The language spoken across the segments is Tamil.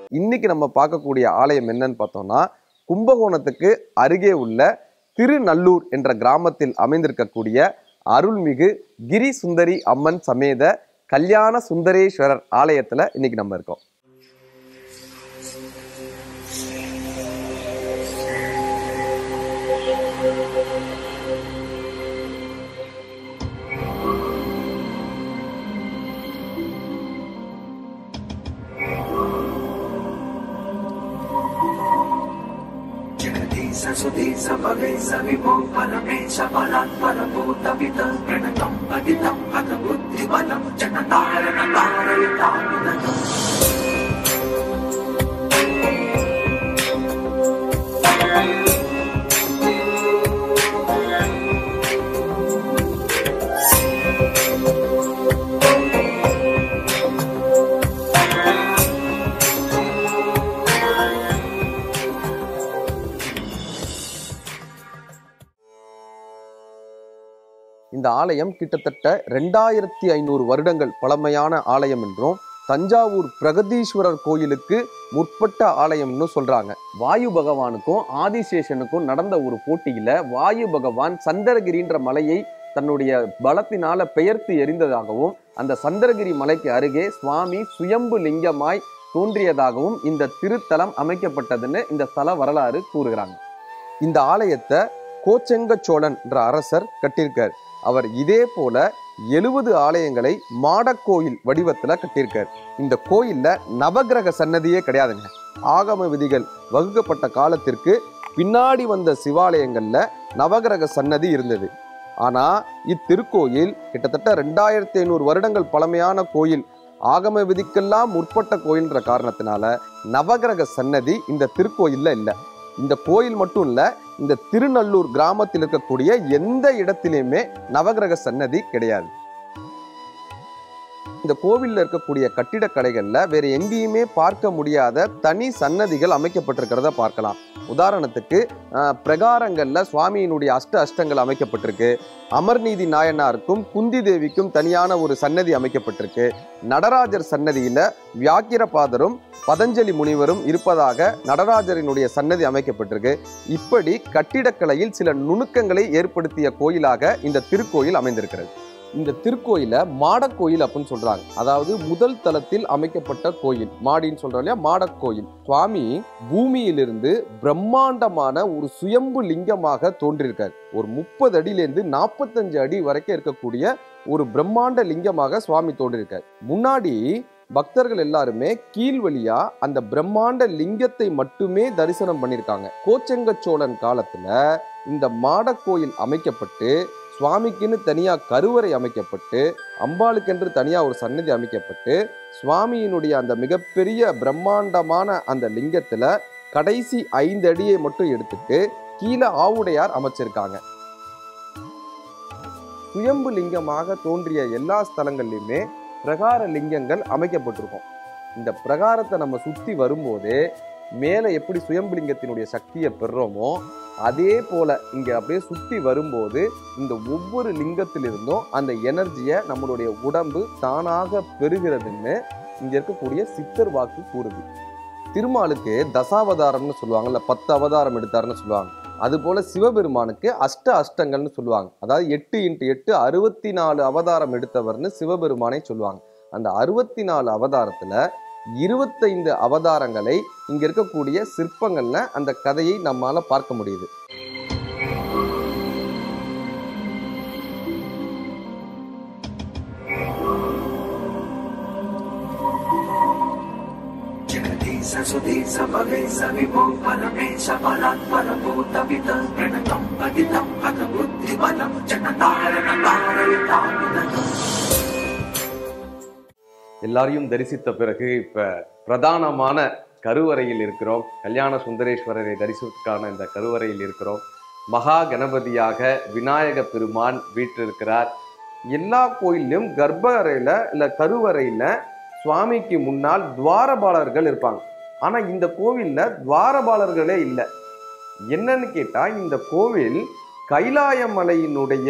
இன்னைக்கு நம்ம பார்க்கக்கூடிய ஆலயம் என்னன்னு பார்த்தோம்னா கும்பகோணத்துக்கு அருகே உள்ள திருநல்லூர் என்ற கிராமத்தில் அமைந்திருக்கக்கூடிய அருள்மிகு கிரி சுந்தரி அம்மன் சமேத கல்யாண சுந்தரேஸ்வரர் ஆலயத்துல இன்னைக்கு நம்ம இருக்கோம் जगदीश सुधीश भवेश विभो परमेश बलात् परभूतविद प्रणतं पतितं पदबुद्धिबलं जनतारण तारयतामिदम् இந்த ஆலயம் கிட்டத்தட்ட ரெண்டாயிரத்தி ஐநூறு வருடங்கள் பழமையான ஆலயம் என்றும் தஞ்சாவூர் பிரகதீஸ்வரர் கோயிலுக்கு முற்பட்ட ஆலயம்னு சொல்றாங்க வாயு பகவானுக்கும் ஆதிசேஷனுக்கும் நடந்த ஒரு போட்டியில வாயு பகவான் சந்திரகிரின்ற மலையை தன்னுடைய பலத்தினால பெயர்த்து எறிந்ததாகவும் அந்த சந்திரகிரி மலைக்கு அருகே சுவாமி சுயம்பு லிங்கமாய் தோன்றியதாகவும் இந்த திருத்தலம் அமைக்கப்பட்டதுன்னு இந்த ஸ்தல வரலாறு கூறுகிறாங்க இந்த ஆலயத்தை கோச்செங்க சோழன் என்ற அரசர் கட்டியிருக்கார் அவர் இதே போல எழுபது ஆலயங்களை மாடக்கோயில் வடிவத்துல கட்டியிருக்கார் இந்த கோயில்ல நவக்கிரக சன்னதியே கிடையாதுங்க ஆகம விதிகள் வகுக்கப்பட்ட காலத்திற்கு பின்னாடி வந்த சிவாலயங்கள்ல நவக்கிரக சன்னதி இருந்தது ஆனா இத்திருக்கோயில் கிட்டத்தட்ட ரெண்டாயிரத்தி ஐநூறு வருடங்கள் பழமையான கோயில் ஆகம விதிக்கெல்லாம் முற்பட்ட கோயில்ன்ற காரணத்தினால நவக்கிரக சன்னதி இந்த திருக்கோயில்ல இல்லை இந்த கோயில் மட்டும் இல்ல இந்த திருநல்லூர் கிராமத்தில் இருக்கக்கூடிய எந்த இடத்திலையுமே நவக்கிரக சன்னதி கிடையாது இந்த கோவில்ல இருக்கக்கூடிய கட்டிடக்கலைகள்ல வேற எங்கேயுமே பார்க்க முடியாத தனி சன்னதிகள் அமைக்கப்பட்டிருக்கிறத பார்க்கலாம் உதாரணத்துக்கு அஹ், பிரகாரங்கள்ல சுவாமியினுடைய அஷ்ட அஷ்டங்கள் அமைக்கப்பட்டிருக்கு அமர்நீதி நாயனாருக்கும் குந்தி தேவிக்கும் தனியான ஒரு சன்னதி அமைக்கப்பட்டிருக்கு நடராஜர் சன்னதியில வியாக்கிரபாதரும் பதஞ்சலி முனிவரும் இருப்பதாக நடராஜரினுடைய சன்னதி அமைக்கப்பட்டிருக்கு இப்படி கட்டிடக்கலையில் சில நுணுக்கங்களை ஏற்படுத்திய கோயிலாக இந்த திருக்கோயில் அமைந்திருக்கிறது இந்த திருக்கோயில மாடக்கோயில் அப்படின்னு சொல்றாங்க அதாவது முதல் தளத்தில் அமைக்கப்பட்ட கோயில் மாடின்னு சொல்றோம் இல்லையா மாடக்கோயில் சுவாமி பூமியிலிருந்து பிரம்மாண்டமான ஒரு சுயம்பு லிங்கமாக தோன்றியிருக்கார் ஒரு முப்பது அடியிலேருந்து நாற்பத்தஞ்சு அடி வரைக்கும் இருக்கக்கூடிய ஒரு பிரம்மாண்ட லிங்கமாக சுவாமி தோன்றியிருக்கார் முன்னாடி பக்தர்கள் எல்லாருமே கீழ் வழியா அந்த பிரம்மாண்ட லிங்கத்தை மட்டுமே தரிசனம் பண்ணியிருக்காங்க கோச்செங்க சோழன் காலத்துல இந்த மாடக்கோயில் அமைக்கப்பட்டு சுவாமிக்குன்னு தனியா கருவறை அமைக்கப்பட்டு அம்பாளுக்கென்று தனியா ஒரு சன்னதி அமைக்கப்பட்டு சுவாமியினுடைய அந்த மிகப்பெரிய பிரம்மாண்டமான அந்த லிங்கத்துல கடைசி ஐந்து அடியை மட்டும் எடுத்துட்டு கீழே ஆவுடையார் அமைச்சிருக்காங்க சுயம்பு லிங்கமாக தோன்றிய எல்லா ஸ்தலங்கள்லையுமே பிரகார லிங்கங்கள் அமைக்கப்பட்டிருக்கும் இந்த பிரகாரத்தை நம்ம சுத்தி வரும்போது மேலே எப்படி சுயம்புலிங்கத்தினுடைய சக்தியை பெறுறோமோ அதே போல இங்க அப்படியே சுத்தி வரும்போது இந்த ஒவ்வொரு லிங்கத்திலிருந்தும் அந்த எனர்ஜியை நம்மளுடைய உடம்பு தானாக பெறுகிறதுன்னு இங்க இருக்கக்கூடிய சித்தர் வாக்கு கூறுது திருமாலுக்கு தசாவதாரம்னு சொல்லுவாங்கல்ல பத்து அவதாரம் எடுத்தாருன்னு சொல்லுவாங்க அதுபோல சிவபெருமானுக்கு அஷ்ட அஷ்டங்கள்னு சொல்லுவாங்க அதாவது எட்டு இன்ட்டு எட்டு அறுபத்தி நாலு அவதாரம் எடுத்தவர்னு சிவபெருமானை சொல்லுவாங்க அந்த அறுபத்தி நாலு அவதாரத்துல இருபத்தைந்து அவதாரங்களை இங்க இருக்கக்கூடிய சிற்பங்கள்ல அந்த கதையை நம்மால பார்க்க முடியுது जगदीश सुधीश भवेश विभो परमेश बलात् परभूतविद प्रणतं पतितं पदबुद्धिबलं जनतारण तारयतामिदम् எல்லாரையும் தரிசித்த பிறகு இப்ப பிரதானமான கருவறையில் இருக்கிறோம் கல்யாண சுந்தரேஸ்வரரை தரிசிப்பதற்கான இந்த கருவறையில் இருக்கிறோம் மகா கணபதியாக விநாயக பெருமான் வீற்றிருக்கிறார் எல்லா கோயில்லையும் கர்ப்ப அறையில இல்ல கருவறையில சுவாமிக்கு முன்னால் துவாரபாலர்கள் இருப்பாங்க ஆனா இந்த கோவில்ல துவாரபாலர்களே இல்லை என்னன்னு கேட்டா இந்த கோவில் கைலாய மலையினுடைய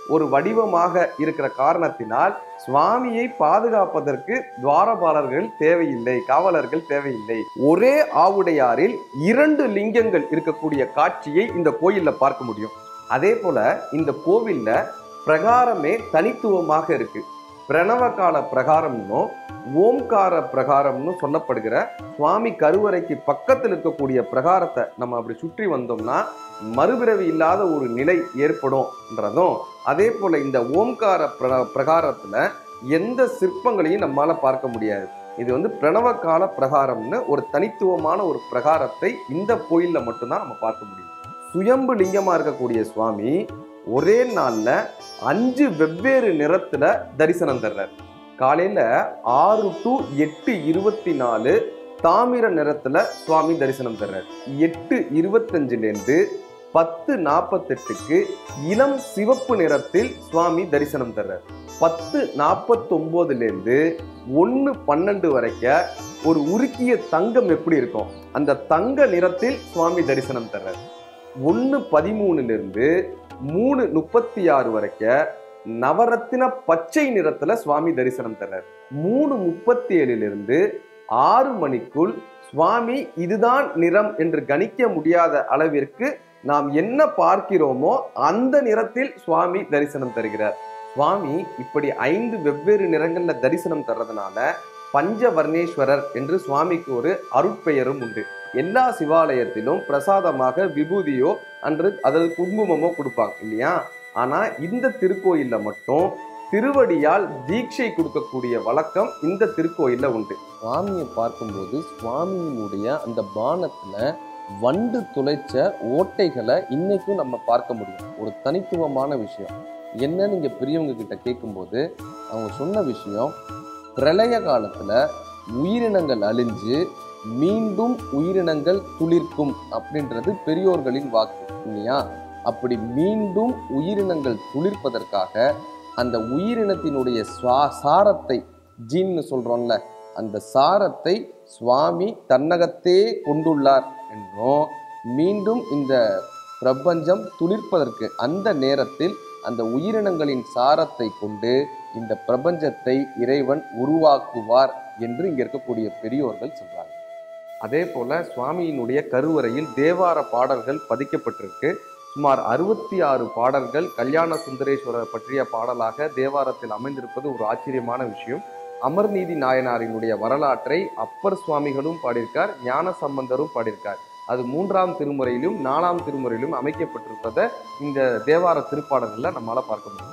ஒரு வடிவமாக இருக்கிற காரணத்தினால் சுவாமியை பாதுகாப்பதற்கு துவாரபாலர்கள் தேவையில்லை காவலர்கள் தேவையில்லை ஒரே ஆவுடையாரில் இரண்டு லிங்கங்கள் இருக்கக்கூடிய காட்சியை இந்த கோயில்ல பார்க்க முடியும் அதே போல இந்த கோவில்ல பிரகாரமே தனித்துவமாக இருக்கு பிரணவகால பிரகாரம்னும் ஓம்கார பிரகாரம்னு சொல்லப்படுகிற சுவாமி கருவறைக்கு பக்கத்தில் இருக்கக்கூடிய பிரகாரத்தை நம்ம அப்படி சுற்றி வந்தோம்னா மறுபிறவி இல்லாத ஒரு நிலை ஏற்படும்ன்றதும் அதே போல இந்த ஓம்கார பிர பிரகாரத்துல எந்த சிற்பங்களையும் நம்மால பார்க்க முடியாது இது வந்து பிரணவ கால பிரகாரம்னு ஒரு தனித்துவமான ஒரு பிரகாரத்தை இந்த கோயில்ல மட்டும்தான் நம்ம பார்க்க முடியும் சுயம்பு லிங்கமா இருக்கக்கூடிய சுவாமி ஒரே நாள்ல அஞ்சு வெவ்வேறு நிறத்துல தரிசனம் தர்றார் காலையில ஆறு டு எட்டு இருபத்தி நாலு தாமிர நிறத்துல சுவாமி தரிசனம் தர்றார் எட்டு இருபத்தஞ்சுல இருந்து பத்து நாற்பத்தெட்டுக்கு இளம் சிவப்பு நிறத்தில் சுவாமி தரிசனம் தர்றார் பத்து நாற்பத்தொம்போதுல இருந்து ஒன்று பன்னெண்டு வரைக்கும் ஒரு உருக்கிய தங்கம் எப்படி இருக்கும் அந்த தங்க நிறத்தில் சுவாமி தரிசனம் தர்றார் ஒன்று பதிமூணுல இருந்து மூணு முப்பத்தி ஆறு வரைக்கும் நவரத்தின பச்சை நிறத்துல சுவாமி தரிசனம் தர்றார் மூணு முப்பத்தி ஏழுல இருந்து ஆறு மணிக்குள் சுவாமி இதுதான் நிறம் என்று கணிக்க முடியாத அளவிற்கு நாம் என்ன பார்க்கிறோமோ அந்த நிறத்தில் சுவாமி தரிசனம் தருகிறார் சுவாமி இப்படி ஐந்து வெவ்வேறு நிறங்கள்ல தரிசனம் தர்றதுனால பஞ்சவர்ணேஸ்வரர் என்று சுவாமிக்கு ஒரு அருட்பெயரும் உண்டு எல்லா சிவாலயத்திலும் பிரசாதமாக விபூதியோ அன்று அதாவது குங்குமமோ கொடுப்பாங்க இல்லையா ஆனா இந்த திருக்கோயில்ல மட்டும் திருவடியால் தீட்சை கொடுக்கக்கூடிய வழக்கம் இந்த திருக்கோயில்ல உண்டு சுவாமியை பார்க்கும்போது சுவாமியினுடைய அந்த பானத்துல வண்டு துளைச்ச ஓட்டைகளை இன்னைக்கும் நம்ம பார்க்க முடியும் ஒரு தனித்துவமான விஷயம் என்ன நீங்க பெரியவங்க கிட்ட கேட்கும்போது அவங்க சொன்ன விஷயம் பிரளய காலத்துல உயிரினங்கள் அழிஞ்சு மீண்டும் உயிரினங்கள் துளிர்க்கும் அப்படின்றது பெரியோர்களின் வாக்கு இல்லையா அப்படி மீண்டும் உயிரினங்கள் துளிர்ப்பதற்காக அந்த உயிரினத்தினுடைய சுவா சாரத்தை ஜீன்னு சொல்றோம்ல அந்த சாரத்தை சுவாமி தன்னகத்தே கொண்டுள்ளார் என்றும் மீண்டும் இந்த பிரபஞ்சம் துளிர்ப்பதற்கு அந்த நேரத்தில் அந்த உயிரினங்களின் சாரத்தை கொண்டு இந்த பிரபஞ்சத்தை இறைவன் உருவாக்குவார் என்று இங்க இருக்கக்கூடிய பெரியோர்கள் சொல்றாங்க அதே போல சுவாமியினுடைய கருவறையில் தேவார பாடல்கள் பதிக்கப்பட்டிருக்கு சுமார் அறுபத்தி ஆறு பாடல்கள் கல்யாண சுந்தரேஸ்வரர் பற்றிய பாடலாக தேவாரத்தில் அமைந்திருப்பது ஒரு ஆச்சரியமான விஷயம் அமர்நீதி நாயனாரினுடைய வரலாற்றை அப்பர் சுவாமிகளும் பாடியிருக்கார் ஞான சம்பந்தரும் பாடியிருக்கார் அது மூன்றாம் திருமுறையிலும் நாலாம் திருமுறையிலும் அமைக்கப்பட்டிருப்பதை இந்த தேவார திருப்பாடல்கள்ல நம்மால பார்க்க முடியும்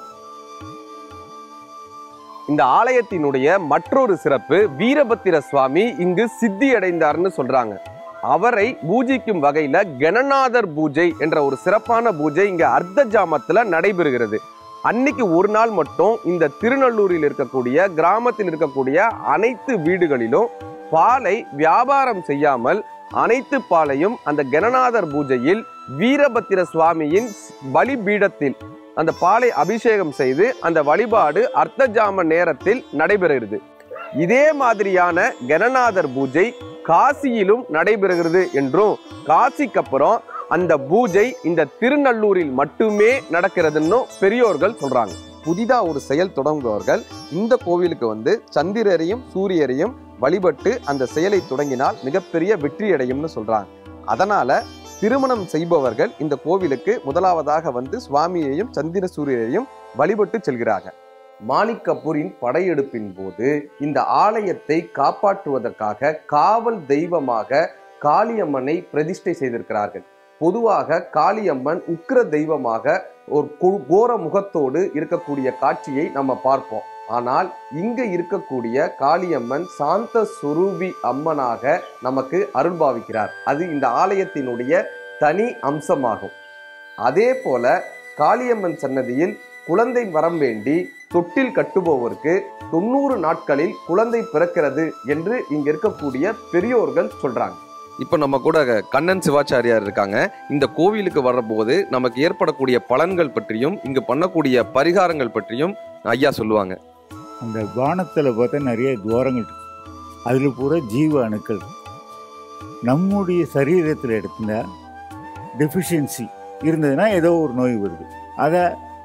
இந்த ஆலயத்தினுடைய மற்றொரு சிறப்பு வீரபத்திர சுவாமி இங்கு சித்தி அடைந்தார்னு சொல்றாங்க அவரை பூஜிக்கும் வகையில கணநாதர் பூஜை என்ற ஒரு சிறப்பான பூஜை இங்க அர்த்த ஜாமத்துல நடைபெறுகிறது அன்னைக்கு ஒரு நாள் மட்டும் இந்த திருநள்ளூரில் இருக்கக்கூடிய கிராமத்தில் இருக்கக்கூடிய அனைத்து வீடுகளிலும் பாலை வியாபாரம் செய்யாமல் அனைத்து பாலையும் அந்த கணநாதர் பூஜையில் வீரபத்திர சுவாமியின் பலிபீடத்தில் அந்த பாலை அபிஷேகம் செய்து அந்த வழிபாடு அர்த்தஜாம நேரத்தில் நடைபெறுகிறது இதே மாதிரியான கணநாதர் பூஜை காசியிலும் நடைபெறுகிறது என்றும் காசிக்கு அப்புறம் அந்த பூஜை இந்த திருநள்ளூரில் மட்டுமே நடக்கிறதுன்னு பெரியோர்கள் சொல்றாங்க புதிதா ஒரு செயல் தொடங்குபவர்கள் இந்த கோவிலுக்கு வந்து சந்திரரையும் சூரியரையும் வழிபட்டு அந்த செயலை தொடங்கினால் மிகப்பெரிய வெற்றி அடையும்னு சொல்றாங்க அதனால திருமணம் செய்பவர்கள் இந்த கோவிலுக்கு முதலாவதாக வந்து சுவாமியையும் சந்திர சூரியரையும் வழிபட்டு செல்கிறாங்க மாலிக் கபூரின் படையெடுப்பின் போது இந்த ஆலயத்தை காப்பாற்றுவதற்காக காவல் தெய்வமாக காளியம்மனை பிரதிஷ்டை செய்திருக்கிறார்கள் பொதுவாக காளியம்மன் உக்கிர தெய்வமாக ஒரு கொ- கோர முகத்தோடு இருக்கக்கூடிய காட்சியை நம்ம பார்ப்போம் ஆனால் இங்க இருக்கக்கூடிய காளியம்மன் சாந்த சுரூபி அம்மனாக நமக்கு அருள்பாவிக்கிறார் அது இந்த ஆலயத்தினுடைய தனி அம்சமாகும் அதே போல காளியம்மன் சன்னதியில் குழந்தை வரம் வேண்டி தொட்டில் கட்டுபவருக்கு தொண்ணூறு நாட்களில் குழந்தை பிறக்கிறது என்று இங்க இருக்கக்கூடிய பெரியோர்கள் சொல்றாங்க இப்போ நம்ம கூட கண்ணன் சிவாச்சாரியார் இருக்காங்க இந்த கோவிலுக்கு வர்றபோது நமக்கு ஏற்படக்கூடிய பலன்கள் பற்றியும் இங்கு பண்ணக்கூடிய பரிகாரங்கள் பற்றியும் ஐயா சொல்லுவாங்க அந்த வானத்தில் பார்த்தா நிறைய துவாரங்கள் இருக்கு அதில் பூரா ஜீவ அணுக்கள் இருக்கு. நம்முடைய சரீரத்தில் எடுத்துனா டெஃபிஷியன்சி இருந்ததுன்னா ஏதோ ஒரு நோய் வருது அதை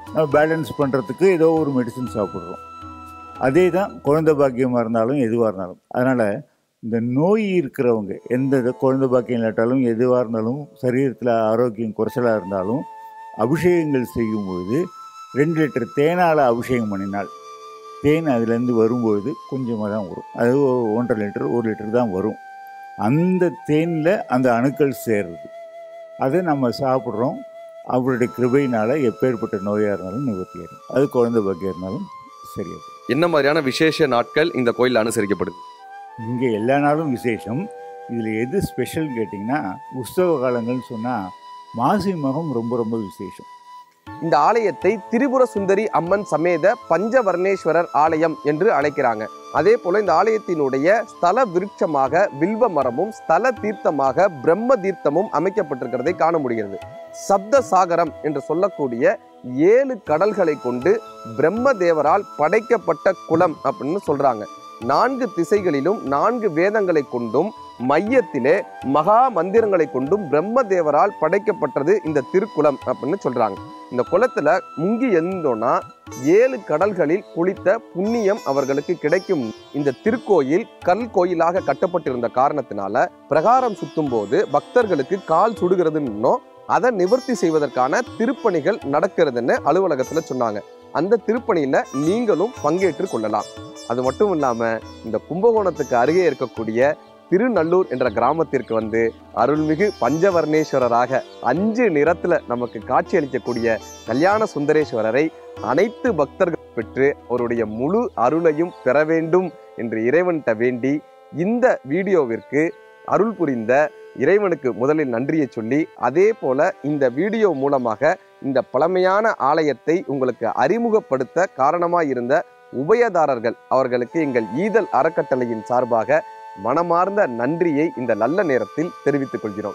நம்ம பேலன்ஸ் பண்ணுறதுக்கு ஏதோ ஒரு மெடிசன் சாப்பிட்றோம் அதே தான் குழந்தை பாக்கியமாக இருந்தாலும் எதுவாக இருந்தாலும் அதனால் இந்த நோய் இருக்கிறவங்க எந்த இது குழந்தை பாக்கியம் இல்லாட்டாலும் எதுவாக இருந்தாலும் சரீரத்தில் ஆரோக்கியம் குறைச்சலாக இருந்தாலும் அபிஷேகங்கள் செய்யும்பொழுது ரெண்டு லிட்டர் தேனால் அபிஷேகம் பண்ணினால் தேன் அதுலேருந்து வரும்பொழுது கொஞ்சமாக தான் வரும் அது ஒ- ஒன்றரை லிட்டர் ஒரு லிட்டர் தான் வரும் அந்த தேனில் அந்த அணுக்கள் சேருது அதை நம்ம சாப்பிட்றோம் அவருடைய கிருபையினால் எப்பேற்பட்ட நோயாக இருந்தாலும் நிவர்த்தி ஆகும் அது குழந்தை பாக்கியம் இருந்தாலும் சரியாகும் என்ன மாதிரியான விசேஷ நாட்கள் இந்த கோயில் அனுசரிக்கப்படுது இங்கே எல்லா நாளும் விசேஷம் இதில் எது ஸ்பெஷல் கேட்டிங்கன்னா உற்சவ காலங்கள்னு சொன்னால் மாசி மகம் ரொம்ப ரொம்ப விசேஷம் இந்த ஆலயத்தை திரிபுர சுந்தரி அம்மன் சமேத பஞ்சவர்ணேஸ்வரர் ஆலயம் என்று அழைக்கிறாங்க அதே போல இந்த ஆலயத்தினுடைய ஸ்தல விருட்சமாக வில்வ மரமும் ஸ்தல தீர்த்தமாக பிரம்ம தீர்த்தமும் அமைக்கப்பட்டிருக்கிறதை காண முடிகிறது சப்த சாகரம் என்று சொல்லக்கூடிய ஏழு கடல்களை கொண்டு பிரம்ம தேவரால் படைக்கப்பட்ட குலம் அப்படின்னு சொல்றாங்க நான்கு திசைகளிலும் நான்கு வேதங்களை கொண்டும் மையத்திலே மகா மந்திரங்களை கொண்டும் பிரம்ம தேவரால் படைக்கப்பட்டது இந்த திருக்குளம் அப்படின்னு சொல்றாங்க இந்த குளத்துல முங்கி எழுந்தோம்னா ஏழு கடல்களில் குளித்த புண்ணியம் அவர்களுக்கு கிடைக்கும் இந்த திருக்கோயில் கல் கோயிலாக கட்டப்பட்டிருந்த காரணத்தினால பிரகாரம் சுத்தும் போது பக்தர்களுக்கு கால் சுடுகிறதுன்னு அதை நிவர்த்தி செய்வதற்கான திருப்பணிகள் நடக்கிறதுன்னு அலுவலகத்துல சொன்னாங்க அந்த திருப்பணியில நீங்களும் பங்கேற்று கொள்ளலாம் அது மட்டும் இல்லாம இந்த கும்பகோணத்துக்கு அருகே இருக்கக்கூடிய திருநல்லூர் என்ற கிராமத்திற்கு வந்து அருள்மிகு பஞ்சவர்ணேஸ்வரராக அஞ்சு நிறத்துல நமக்கு காட்சியளிக்கக்கூடிய கல்யாண சுந்தரேஸ்வரரை அனைத்து பக்தர்கள் பெற்று அவருடைய முழு அருளையும் பெற வேண்டும் என்று இறைவன்கிட்ட வேண்டி இந்த வீடியோவிற்கு அருள் புரிந்த இறைவனுக்கு முதலில் நன்றியை சொல்லி அதே போல இந்த வீடியோ மூலமாக இந்த பழமையான ஆலயத்தை உங்களுக்கு அறிமுகப்படுத்த காரணமாய் இருந்த உபயதாரர்கள் அவர்களுக்கு எங்கள் ஈதல் அறக்கட்டளையின் சார்பாக மனமார்ந்த நன்றியை இந்த நல்ல நேரத்தில் தெரிவித்துக் கொள்கிறோம்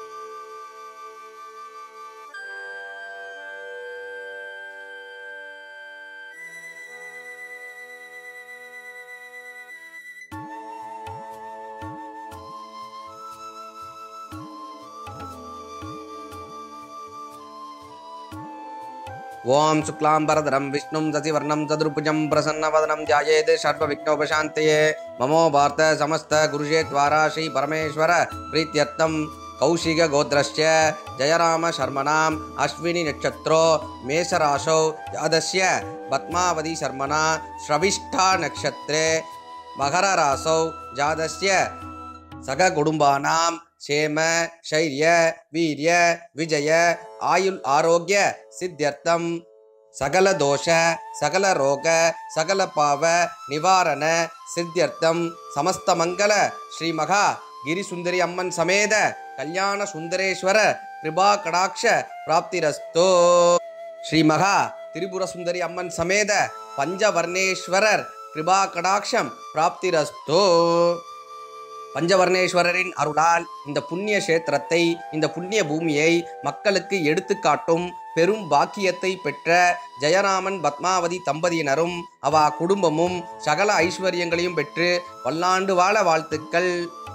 ॐ शुक्लाम्बरधरं विष्णुं शशिवर्णं चतुर्भुजं प्रसन्नवदनं ध्यायेत् सर्वविघ्नोपशान्तये ममो भारत समस्त गुरुषे द्वारा श्रीपरमेश्वर प्रीत्यर्थं कौशिकगोत्रस्य जयरामशर्मणाम् अश्विनिनक्षत्रो मेषराशौ जातस्य पद्मावती शर्मणा श्रविष्ठा नक्षत्रे मकरराशौ जातस्य सगकुटुम्बानां क्षेम शैर्य वीर्य विजय आयुள் ஆரோக்கிய சித்தியர்த்தம் சகல தோஷ சகல ரோக சகல பாவ நிவாரண சித்தியர்த்தம் சமஸ்த மங்கள ஸ்ரீ மகா கிரிசுந்தரி அம்மன் சமேத கல்யாண சுந்தரேஸ்வர கிருபா கடாட்ச பிராப்திரஸ்தோ ஸ்ரீ மகா திரிபுர சுந்தரி அம்மன் சமேத பஞ்சவர்ணேஸ்வரர் கிருபா கடாட்சம் பிராப்திரஸ்தோ பஞ்சவர்ணேஸ்வரரின் அருளால் இந்த புண்ணிய கஷேத்திரத்தை இந்த புண்ணிய பூமியை மக்களுக்கு எடுத்துக்காட்டும் பெரும் பாக்கியத்தை பெற்ற ஜெயராமன் பத்மாவதி தம்பதியினரும் அவா குடும்பமும் சகல ஐஸ்வர்யங்களையும் பெற்று பல்லாண்டு வாழ வாழ்த்துக்கள்